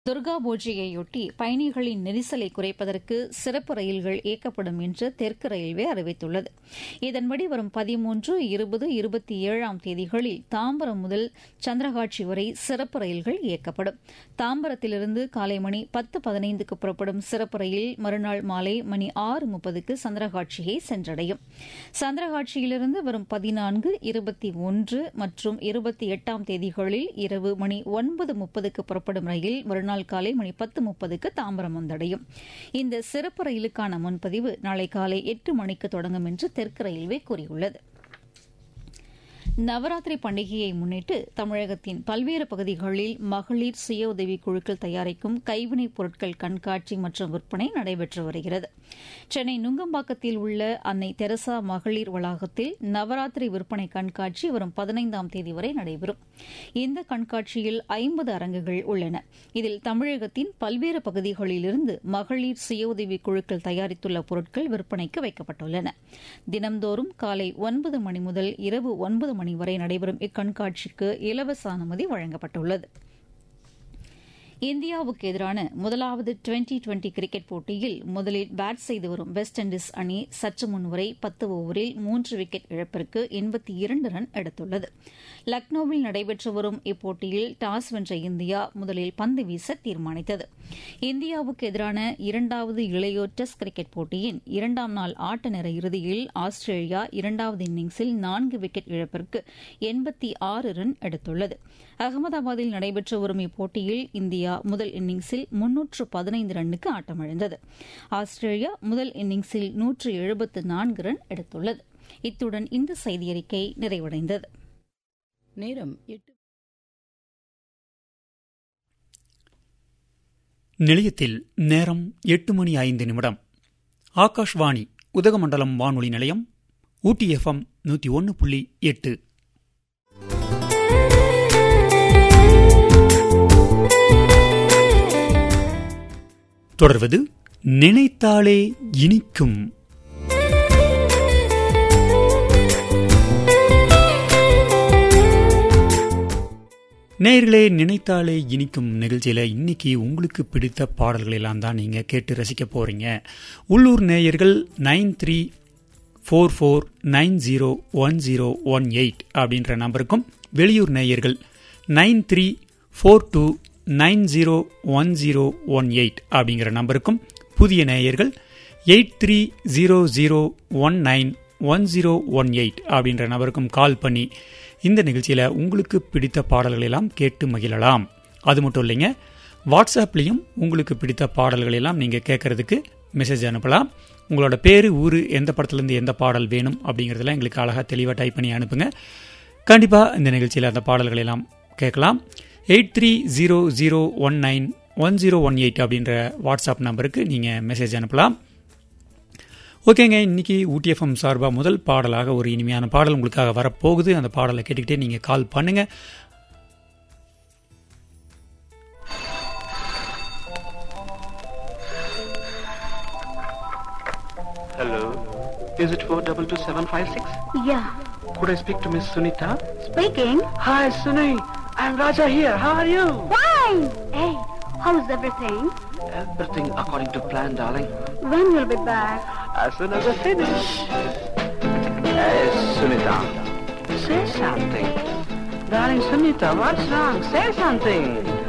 துர்கா பூஜையையொட்டி பயணிகளின் நெரிசலை குறைப்பதற்கு சிறப்பு ரயில்கள் இயக்கப்படும் என்று தெற்கு ரயில்வே அறிவித்துள்ளது இதன்படி வரும் பதிமூன்று இருபது இருபத்தி ஏழாம் தேதிகளில் தாம்பரம் முதல் சந்திரகாட்சி வரை சிறப்பு ரயில்கள் இயக்கப்படும் தாம்பரத்திலிருந்து காலை மணி பத்து பதினைந்துக்கு புறப்படும் சிறப்பு ரயில் மறுநாள் மாலை மணி ஆறு முப்பதுக்கு சந்திரகாட்சியை சென்றடையும் சந்திரகாட்சியிலிருந்து வரும் பதினான்கு இருபத்தி ஒன்று மற்றும் இருபத்தி எட்டாம் தேதிகளில் இரவு மணி ஒன்பது முப்பதுக்கு புறப்படும் ரயில் மறுநாள் காலை மணி பத்து முப்பதுக்கு தாம்பரம் வந்தடையும் இந்த சிறப்பு ரயிலுக்கான முன்பதிவு நாளை காலை எட்டு மணிக்கு தொடங்கும் என்று தெற்கு ரயில்வே கூறியுள்ளது நவராத்திரி பண்டிகையை முன்னிட்டு தமிழகத்தின் பல்வேறு பகுதிகளில் மகளிர் சுய உதவிக் குழுக்கள் தயாரிக்கும் கைவினைப் பொருட்கள் கண்காட்சி மற்றும் விற்பனை நடைபெற்று வருகிறது சென்னை நுங்கம்பாக்கத்தில் உள்ள அன்னை தெரசா மகளிர் வளாகத்தில் நவராத்திரி விற்பனை கண்காட்சி வரும் பதினைந்தாம் தேதி வரை நடைபெறும் இந்த கண்காட்சியில் ஐம்பது அரங்குகள் உள்ளன இதில் தமிழகத்தின் பல்வேறு பகுதிகளிலிருந்து மகளிர் சுய உதவிக் குழுக்கள் தயாரித்துள்ள பொருட்கள் விற்பனைக்கு வைக்கப்பட்டுள்ளன தினந்தோறும் காலை ஒன்பது மணி முதல் இரவு ஒன்பது மணி வரை நடைபெறும் இக்கண்காட்சிக்கு இலவச அனுமதி வழங்கப்பட்டுள்ளது இந்தியாவுக்கு எதிரான முதலாவது டுவெண்டி டுவெண்டி கிரிக்கெட் போட்டியில் முதலில் பேட் செய்து வரும் வெஸ்ட் இண்டீஸ் அணி சற்று முன்வரை பத்து ஓவரில் மூன்று விக்கெட் இழப்பிற்கு எண்பத்தி இரண்டு ரன் எடுத்துள்ளது லக்னோவில் நடைபெற்று வரும் இப்போட்டியில் டாஸ் வென்ற இந்தியா முதலில் பந்து வீச தீர்மானித்தது இந்தியாவுக்கு எதிரான இரண்டாவது இளையோர் டெஸ்ட் கிரிக்கெட் போட்டியின் இரண்டாம் நாள் ஆட்ட நேர இறுதியில் ஆஸ்திரேலியா இரண்டாவது இன்னிங்ஸில் நான்கு விக்கெட் இழப்பிற்கு எண்பத்தி ஆறு ரன் எடுத்துள்ளது அகமதாபாத்தில் நடைபெற்று வரும் இப்போட்டியில் இந்தியா முதல் இன்னிங்ஸில் முன்னூற்று பதினைந்து ரன்னுக்கு ஆட்டமிழந்தது ஆஸ்திரேலியா முதல் இன்னிங்ஸில் நூற்று எழுபத்து நான்கு ரன் எடுத்துள்ளது இத்துடன் இந்த செய்தியறிக்கை நிறைவடைந்தது நேரம் எட்டு நிலையத்தில் நேரம் எட்டு மணி ஐந்து நிமிடம் ஆகாஷ்வாணி உதகமண்டலம் வானொலி நிலையம் ஊட்டி எஃப்எம் நூற்றி ஒன்று புள்ளி எட்டு தொடர்வது நினைத்தாலே இனிக்கும் நேர்களே நினைத்தாலே இனிக்கும் நிகழ்ச்சியில் இன்னைக்கு உங்களுக்கு பிடித்த பாடல்கள் எல்லாம் தான் நீங்கள் கேட்டு ரசிக்க போகிறீங்க உள்ளூர் நேயர்கள் nine three four four nine zero one zero one eight அப்படின்ற நம்பருக்கும் வெளியூர் நேயர்கள் nine three four two nine zero one zero one eight அப்படிங்கிற நம்பருக்கும் புதிய நேயர்கள் eight three zero zero one nine one zero one eight அப்படின்ற நபருக்கும் கால் பண்ணி இந்த நிகழ்ச்சியில் உங்களுக்கு பிடித்த பாடல்கள் எல்லாம் கேட்டு மகிழலாம் அது மட்டும் இல்லைங்க வாட்ஸ்அப்லேயும் உங்களுக்கு பிடித்த பாடல்கள் எல்லாம் நீங்கள் கேட்கறதுக்கு மெசேஜ் அனுப்பலாம் உங்களோட பேர் ஊர் எந்த படத்துலேருந்து எந்த பாடல் வேணும் அப்படிங்கிறதெல்லாம் எங்களுக்கு அழகாக தெளிவாக டைப் பண்ணி அனுப்புங்க கண்டிப்பாக இந்த நிகழ்ச்சியில் அந்த பாடல்கள் எல்லாம் கேட்கலாம் eight three zero zero one nine one zero one eight அப்படின்ற வாட்ஸ்அப் நம்பருக்கு நீங்கள் மெசேஜ் அனுப்பலாம் ஓகேங்க இன்னைக்கு ஊட்டிஎஃப்எம் சார்பாக முதல் பாடலாக ஒரு இனிமையான பாடல் உங்களுக்காக வரப்போகுது அந்த பாடலை கேட்டுக்கிட்டே நீங்கள் கால் பண்ணுங்க Hello. Is it 422756? Yeah. Could I speak to Miss Sunita? Speaking. Hi, Suni. I'm Raja here. How are you? Fine. Hey, how's everything? Everything according to plan, darling. When you'll be back? As soon as I finish. Hey, Sunita. Say something. Darling Sunita, what's wrong? Say something.